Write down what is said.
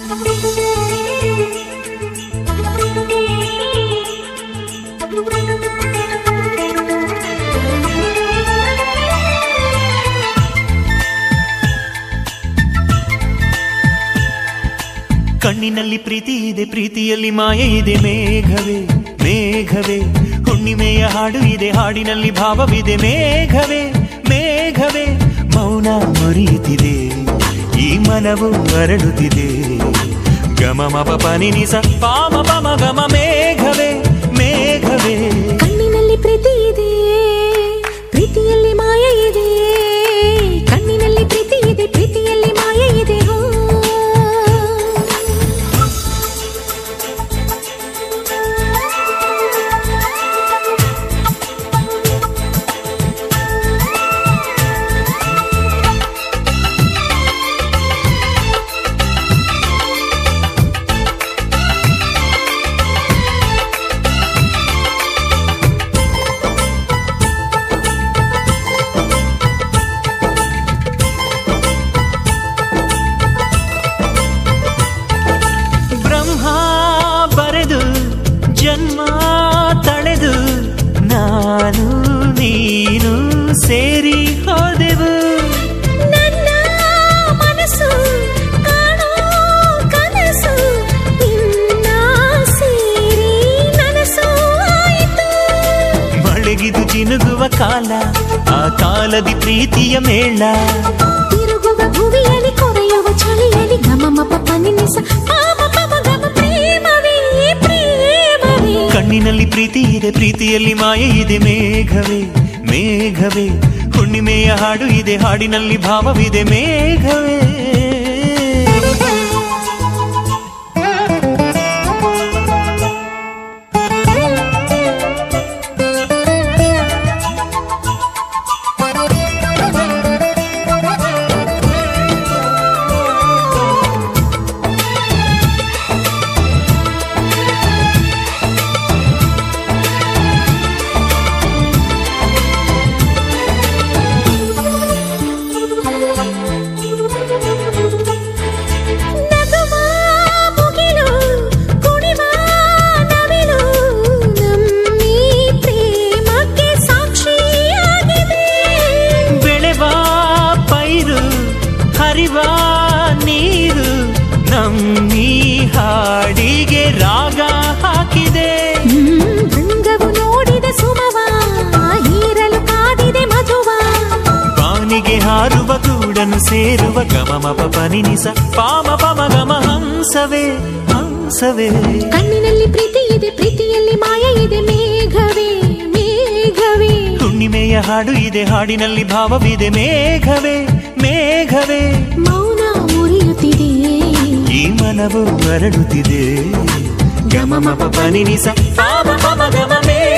ಕಣ್ಣಿನಲ್ಲಿ ಪ್ರೀತಿ ಇದೆ ಪ್ರೀತಿಯಲ್ಲಿ ಮಾಯೆ ಇದೆ ಮೇಘವೇ ಮೇಘವೇ ಹುಣ್ಣಿಮೆಯ ಹಾಡು ಇದೆ ಹಾಡಿನಲ್ಲಿ ಭಾವವಿದೆ ಮೇಘವೇ ಮೇಘವೇ ಮೌನ ಮುರಿಯುತ್ತಿದೆ ಈ ಮನವು ಅರಳುತ್ತಿದೆ ಗಮ ಮಪ ಪನಿ ನಿಸ ಪಾಮ ಪಮ ಗಮ ಮೇಘವೇ ಮೇಘವೇ ಕಣ್ಣಿನಲ್ಲಿ ಪ್ರೀತಿ ಇದೆ ಪ್ರೀತಿಯಲ್ಲಿ ಮಾಯ ಇದೆ ಕಣ್ಣಿನಲ್ಲಿ ಪ್ರೀತಿ ಇದೆ ಪ್ರೀತಿಯಲ್ಲಿ ಮಾಯ ಇದೆ ಹೋ ಬ್ರಹ್ಮ ಬರೆದು ಜನ್ಮ ತಳೆದು ನಾನು ನೀನು ಸೇರಿ ಹೋದೆವು ನನ್ನ ಮನಸ್ಸು ಕಾಣೋ ಕನಸು ನಿನ್ನ ಸೇರಿ ನನಸು ಆಯಿತು ಮಳೆಗಿದು ಜಿನುಗುವ ಕಾಲ ಆ ಕಾಲದಿ ಪ್ರೀತಿಯ ಮೇಳ ತಿರುಗುವ ಭುವಿಯಲ್ಲಿ ಕೊರೆಯುವ ಚಳಿಯಲ್ಲಿ ಗಮ ಮಪ ಪನಿನಿಸ ಪಾಪ ಪಮ ಗಮ ಪ್ರೇಮವೇ ಪ್ರೇಮವೇ ಕಣ್ಣಿನಲ್ಲಿ ಪ್ರೀತಿ ಇದೆ ಪ್ರೀತಿಯಲ್ಲಿ ಮಾಯೆ ಇದೆ ಮೇಘವೇ ಮೇಘವೇ ಹುಣ್ಣಿಮೆಯ ಹಾಡು ಇದೆ ಹಾಡಿನಲ್ಲಿ ಭಾವವಿದೆ ಮೇಘವೇ ನಗುವ ಮುಗಿಲು ಕುಣಿವ ನವಿಲು ನಮ್ಮಿ ಪ್ರೇಮಕ್ಕೆ ಸಾಕ್ಷಿಯಾಗಿದೆ ಬೆಳೆವ ಪೈರು ಹರಿವ ನೀರು ನಮ್ಮಿ ಹಾಡಿಗೆ ರಾಗ ಹಾಕಿದೆ ಭೃಂಗವು ನೋಡಿದ ಸುಮವ ಹೀರಲು ಕಾದಿದೆ ಮಧುವ ಬಾನಿಗೆ ಹಾರುವ ಗೂಡನು ಸೇರುವ ಗಮ ಮಪ ಪನಿನಿಸ ಪಾಮ ಪಮ ಗಮ ಹಂಸವೇ ಹಂಸವೇ ಕಣ್ಣಿನಲ್ಲಿ ಪ್ರೀತಿ ಇದೆ ಪ್ರೀತಿಯಲ್ಲಿ ಮಾಯ ಇದೆ ಮೇಘವೇ ಮೇಘವೇ ಹುಣ್ಣಿಮೆಯ ಹಾಡು ಇದೆ ಹಾಡಿನಲ್ಲಿ ಭಾವವಿದೆ ಮೇಘವೇ ಮೇಘವೇ ಮೌನ ಮುರಿಯುತ್ತಿದೆ ಈ ಮನವು ಅರಳುತ್ತಿದೆ ಗಮ ಮಪ ಪನಿನಿಸ ಪಾಮ ಪಮ ಗಮ ಮೇ